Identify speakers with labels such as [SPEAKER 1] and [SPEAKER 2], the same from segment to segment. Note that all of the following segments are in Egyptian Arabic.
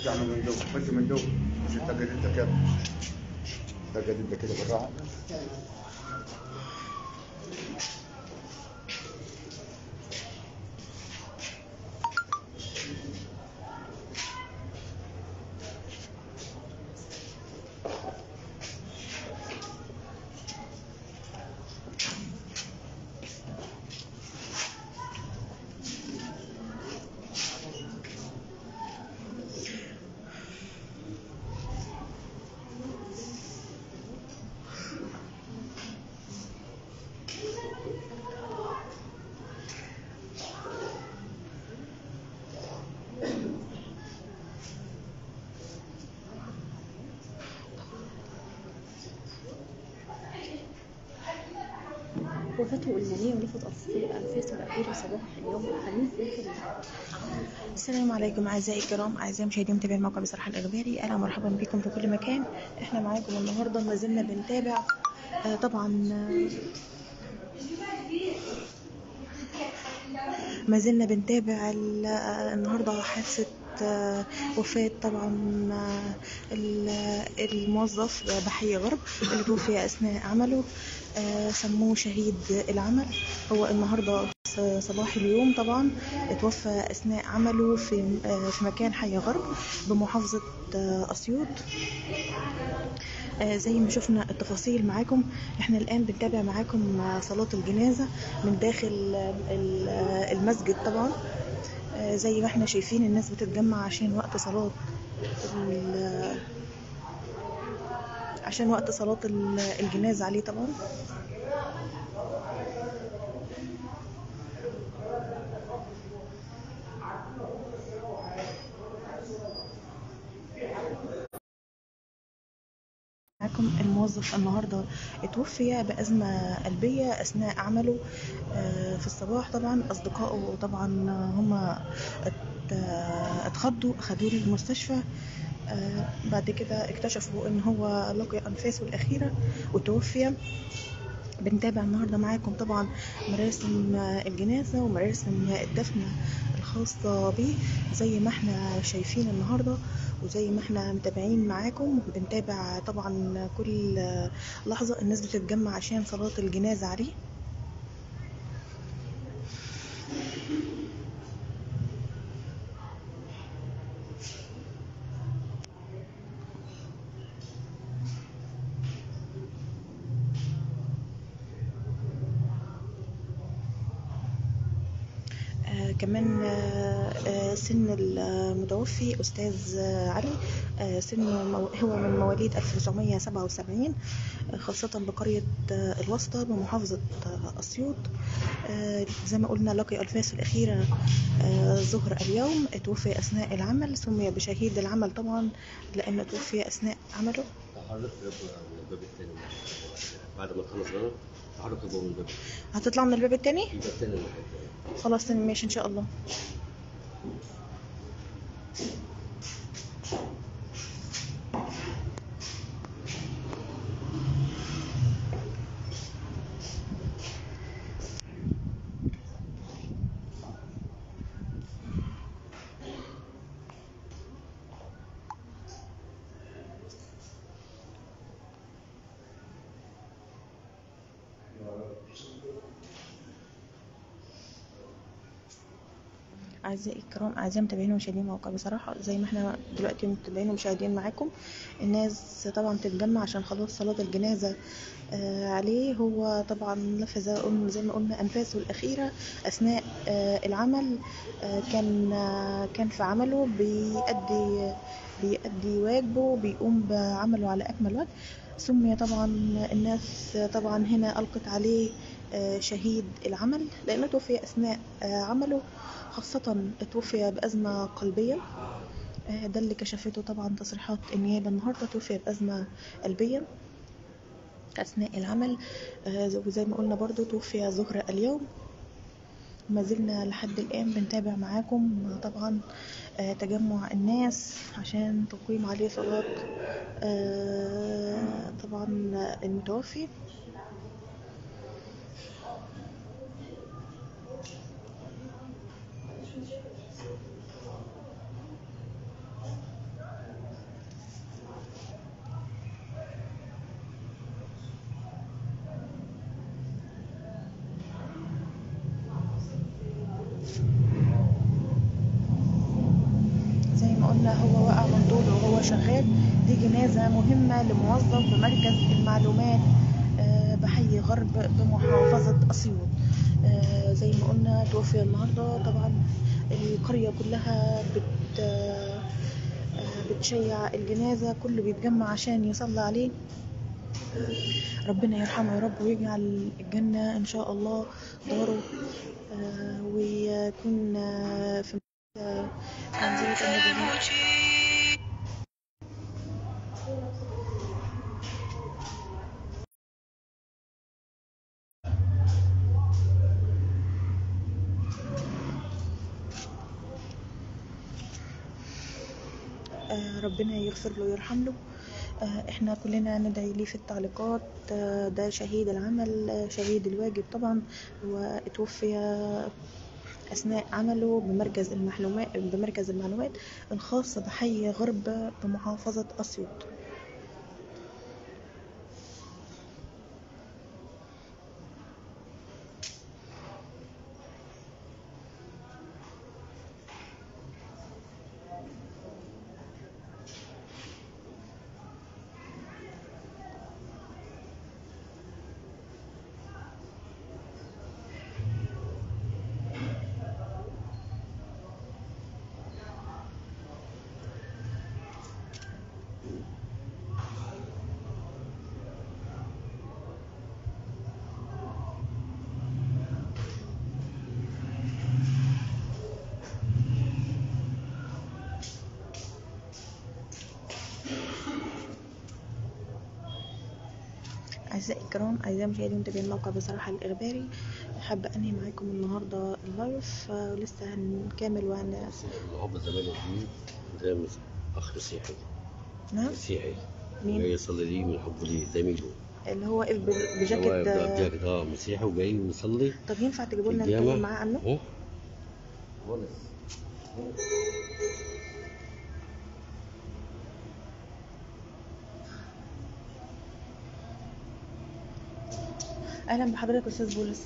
[SPEAKER 1] تعمل من جوا خش من جوا مش تقعد انت كده تقعد انت كده بالراحه
[SPEAKER 2] وفاته المنية ولفت أنفاس الأخيرة صباح اليوم الخميس داخل
[SPEAKER 3] السلام عليكم اعزائي الكرام اعزائي مشاهدي متابعي موقع بصراحه الاخباري اهلا ومرحبا بكم في كل مكان احنا معاكم النهارده ما زلنا بنتابع آه طبعا آه، ما زلنا بنتابع ال- آه، النهارده حادثه آه، وفاة طبعا آه، ال- الموظف بحي غرب اللي توفي أثناء عمله آه، سموه شهيد العمل هو النهارده ص- صباح اليوم طبعا اتوفى أثناء عمله في آه، في مكان حي غرب بمحافظة آه، أسيوط آه، زي ما شفنا التفاصيل معاكم احنا الآن بنتابع معاكم آه، صلاة الجنازة من داخل آه، ال- آه، المسجد طبعا آه، زي ما احنا شايفين الناس بتتجمع عشان وقت صلاة ال- عشان وقت صلاة ال- الجنازة عليه طبعا معاكم الموظف النهارده اتوفي بأزمة قلبية أثناء عمله آه، في الصباح طبعا أصدقائه طبعا هم ات- آه، اتخضوا أخدوه للمستشفى آه، بعد كده اكتشفوا ان هو لقي أنفاسه الأخيرة وتوفي بنتابع النهارده معاكم طبعا مراسم آه، الجنازة ومراسم الدفن الخاصة بيه زي ما احنا شايفين النهارده وزي ما احنا متابعين معاكم بنتابع طبعا كل آه، لحظة الناس بتتجمع عشان صلاة الجنازة عليه آه كمان آه آه سن المتوفي أستاذ آه علي آه سنه مو- هو من مواليد 1977 آه خاصة بقرية آه الوسطى بمحافظة آه أسيوط آه زي ما قلنا لقي أنفاسه الأخيرة آه ظهر اليوم توفي أثناء العمل سمي بشهيد العمل طبعا لأنه توفي أثناء عمله
[SPEAKER 4] تحرك الباب الثاني بعد ما تخلص غلط تحرك الباب من الباب
[SPEAKER 3] هتطلع من الباب التاني
[SPEAKER 4] الباب الثاني اللي كان
[SPEAKER 3] خلاص تمام ماشي إن شاء الله أعزائي الكرام أعزائي متابعين ومشاهدين موقع بصراحة زي ما احنا دلوقتي متابعين ومشاهدين معاكم الناس طبعا تتجمع عشان خلاص صلاة الجنازة آه عليه هو طبعا نفذ قلنا- زي ما قلنا أنفاسه الأخيرة أثناء آه العمل آه كان آه كان في عمله بيأدي بيأدي واجبه بيقوم بعمله على أكمل وجه سمي طبعا الناس طبعا هنا ألقت عليه آه، شهيد العمل لأنه توفي أثناء آه، عمله خاصة توفي بأزمة قلبية آه، ده اللي كشفته طبعا تصريحات النيابة النهاردة توفي بأزمة قلبية أثناء العمل آه، وزي ما قلنا برضو توفي ظهر اليوم ما زلنا لحد الآن بنتابع معاكم طبعا آه، تجمع الناس عشان تقيم عليه صلاة آه، طبعا المتوفي وهو شغال دي جنازة مهمة لموظف بمركز المعلومات آه، بحي غرب بمحافظة أسيوط آه، زي ما قلنا توفي النهاردة طبعا القرية كلها بت آه، آه، بتشيع الجنازة كله بيتجمع عشان يصلي عليه ربنا يرحمه يا رب ويجعل الجنة إن شاء الله داره آه، ويكون آه، في آه، منزلة النبي آه، ربنا يغفر له ويرحم له آه، احنا كلنا ندعي ليه في التعليقات آه، ده شهيد العمل آه، شهيد الواجب طبعا وتوفي اثناء عمله بمركز المعلومات بمركز المعلومات الخاص بحي غرب بمحافظة اسيوط أعزائي الكرام أعزائي مشاهدي ومتابعين الموقع بصراحة الإخباري حابة أنهي معاكم النهاردة اللايف آه، ولسه هنكمل وهن
[SPEAKER 4] الحب زمان دي زي مس- اخ مسيحي
[SPEAKER 3] نعم
[SPEAKER 4] مسيحي
[SPEAKER 3] مين؟
[SPEAKER 4] جاي يصلي لي من حبه ليه زميله
[SPEAKER 3] اللي هو واقف ب-
[SPEAKER 4] هو
[SPEAKER 3] بجاكيت آه،
[SPEAKER 4] بجاكيت اه مسيحي وجاي يصلي
[SPEAKER 3] طب ينفع تجيبوا لنا
[SPEAKER 4] الجامع.
[SPEAKER 3] نتكلم معاه عنه؟
[SPEAKER 4] أهو. خالص
[SPEAKER 3] أهلا بحضرتك أستاذ بولس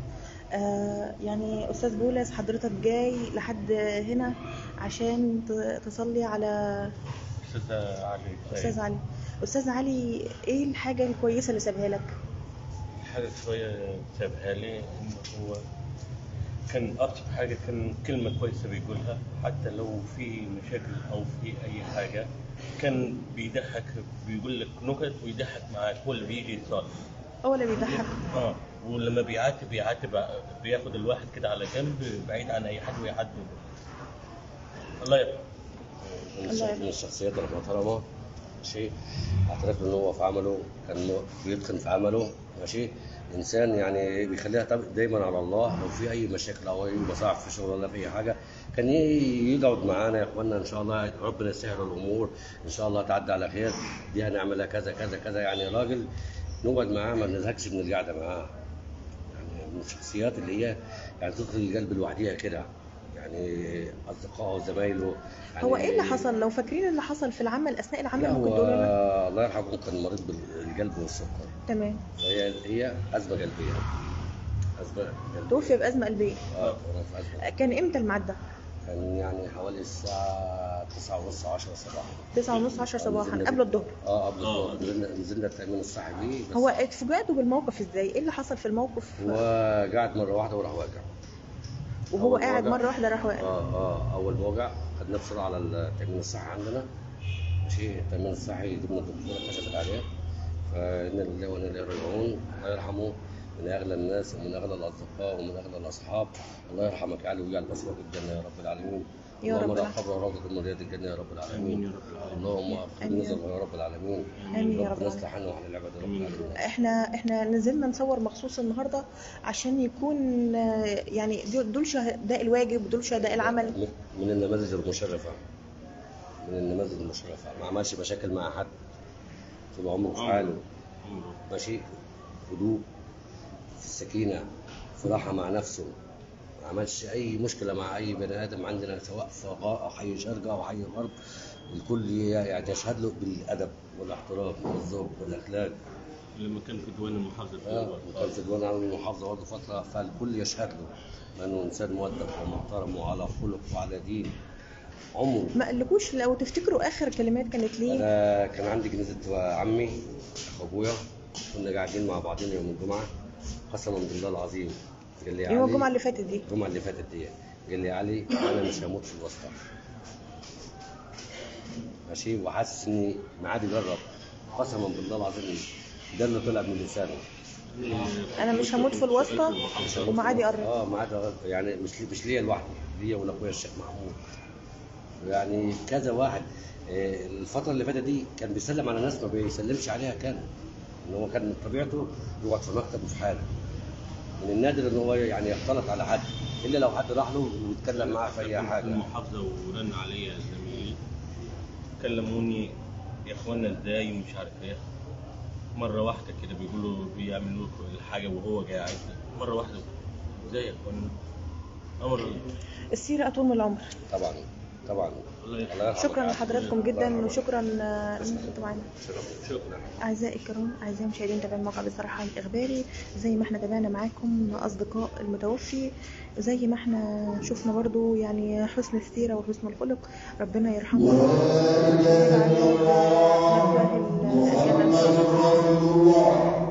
[SPEAKER 3] آه يعني أستاذ بولس حضرتك جاي لحد هنا عشان ت- تصلي على
[SPEAKER 5] استاذ علي
[SPEAKER 3] أستاذ علي أستاذ علي إيه الحاجة الكويسة اللي سابها لك؟
[SPEAKER 5] حاجه شويه سابها لي انه هو كان اكتر حاجه كان كلمه كويسه بيقولها حتى لو في مشاكل او في اي حاجه كان بيضحك بيقول لك نكت ويضحك معاك هو اللي بيجي يصلي
[SPEAKER 3] هو اللي بيضحك
[SPEAKER 5] اه ولما بيعاتب بيعاتب بياخد الواحد كده على جنب بعيد عن اي حد ويعاتبه الله يرحمه
[SPEAKER 4] من
[SPEAKER 3] الله
[SPEAKER 4] الش-
[SPEAKER 3] يرحمه.
[SPEAKER 4] من الشخصيات المحترمة ماشي اعترف ان هو في عمله كان م- بيتقن في عمله ماشي انسان يعني بيخليها طب- دايما على الله لو في اي مشاكل او اي مصاعب في شغل ولا في اي حاجه كان ي- يقعد معانا يا اخوانا ان شاء الله ربنا يسهل الامور ان شاء الله تعدي على خير دي هنعملها كذا كذا كذا يعني راجل نقعد معاه ما نزهقش من القعده معاه يعني من الشخصيات اللي هي يعني تدخل القلب لوحديها كده يعني اصدقائه وزمايله يعني
[SPEAKER 3] هو إيه اللي حصل؟ لو فاكرين اللي حصل في العمل أثناء العمل
[SPEAKER 4] لا
[SPEAKER 3] ممكن
[SPEAKER 4] هو
[SPEAKER 3] تقولوا لنا؟
[SPEAKER 4] الله يرحمه كان مريض بالقلب والسكر
[SPEAKER 3] تمام
[SPEAKER 4] هي هي ازمه قلبيه ازمه قلبيه
[SPEAKER 3] توفي بأزمة قلبية
[SPEAKER 4] اه كان في ازمه
[SPEAKER 3] كان إمتى الميعاد ده؟
[SPEAKER 4] كان يعني حوالي الساعه 9 ونص 10 صباحا
[SPEAKER 3] تسعة ونص عشر صباحا
[SPEAKER 4] نزلنا
[SPEAKER 3] قبل الظهر
[SPEAKER 4] اه قبل
[SPEAKER 5] آه.
[SPEAKER 4] الظهر نزلنا نزلنا التامين الصحي بيه بس
[SPEAKER 3] هو اتفاجئتوا بالموقف ازاي؟ ايه اللي حصل في الموقف؟
[SPEAKER 4] هو قاعد مره واحده وراح واقع
[SPEAKER 3] وهو
[SPEAKER 4] أول
[SPEAKER 3] قاعد
[SPEAKER 4] وجع.
[SPEAKER 3] مرة واحدة راح واقع
[SPEAKER 4] اه اه اول وجع خدناه بسرعه على التامين الصحي عندنا ماشي التامين الصحي جبنا الدكتوره كشفت عليه فإنا لله وإنا إليه راجعون الله يرحمه من أغلى الناس ومن أغلى الأصدقاء ومن أغلى الأصحاب الله يرحمك يا علي ويجعل بصرك الجنة يا رب العالمين
[SPEAKER 3] يا رب
[SPEAKER 4] اللهم لا
[SPEAKER 3] العالمين.
[SPEAKER 4] قبر روضة من رياض الجنة يا رب العالمين اللهم أغفر
[SPEAKER 3] آمين.
[SPEAKER 4] نزل يا رب العالمين
[SPEAKER 3] آمين يا رب
[SPEAKER 4] ربنا
[SPEAKER 3] العالمين.
[SPEAKER 4] يصلح حالنا وحال العباد يا رب العالمين
[SPEAKER 3] احنا احنا نزلنا نصور مخصوص النهارده عشان يكون آه، يعني دول- دول شهداء الواجب ودول شهداء العمل
[SPEAKER 4] من- من النماذج المشرفة من النماذج المشرفة ما عملش مشاكل مع حد طول عمره في حاله ماشي هدوء في السكينة في راحة مع نفسه ما عملش أي مشكلة مع أي بني آدم عندنا سواء في غا- أو حي شرق أو حي غرب الكل يعني يشهد له بالأدب والاحترام والذوق والأخلاق
[SPEAKER 5] لما كان في ديوان المحافظه في
[SPEAKER 4] اه
[SPEAKER 5] الأول.
[SPEAKER 4] وكان في ديوان عام المحافظة برضه فترة فالكل يشهد له لأنه إنسان مؤدب ومحترم وعلى خلق وعلى دين عمره
[SPEAKER 3] ما قالكوش لو تفتكروا اخر كلمات كانت ليه
[SPEAKER 4] انا كان عندي جنازه عمي اخو ابويا كنا قاعدين مع بعضنا يوم الجمعه قسما بالله العظيم قال لي يا
[SPEAKER 3] يوم
[SPEAKER 4] علي-
[SPEAKER 3] الجمعه اللي فاتت دي
[SPEAKER 4] الجمعه اللي فاتت دي قال لي يا علي انا مش هموت في الواسطه ماشي وحاسس اني معادي جرب قسما بالله العظيم ده اللي طلع من لسانه
[SPEAKER 3] انا مش هموت في الواسطه ومعادي قرب
[SPEAKER 4] اه معادي قرب يعني مش لي مش ليا لوحدي ليا ولاخويا الشيخ محمود يعني كذا واحد آه، الفترة اللي فاتت دي كان بيسلم على ناس ما بيسلمش عليها كان ان هو كان من طبيعته يقعد في مكتبه في حاله من النادر ان هو يعني يختلط على حد الا لو حد راح له ويتكلم معاه في اي
[SPEAKER 5] كنت في
[SPEAKER 4] حاجه
[SPEAKER 5] المحافظة ورن عليا زميلي كلموني يا اخوانا ازاي ومش عارف ايه مرة واحدة كده بيقولوا بيعملوا الحاجة وهو قاعد مرة واحدة ازاي يا اخوانا أمر
[SPEAKER 3] السيره اطول من العمر
[SPEAKER 4] طبعا طبعا
[SPEAKER 5] الله يخليك.
[SPEAKER 4] الله يرحمه.
[SPEAKER 3] شكرا لحضراتكم جدا
[SPEAKER 4] الله
[SPEAKER 3] وشكرا آه، ان انتم كنتوا معانا
[SPEAKER 5] شكرا
[SPEAKER 3] أعزائي الكرام أعزائي المشاهدين تابعين موقع بصراحة الإخباري زي ما احنا تابعنا معاكم أصدقاء المتوفي زي ما احنا شفنا برضو يعني حسن السيرة وحسن الخلق ربنا يرحمه ويجعل مثواه الجنة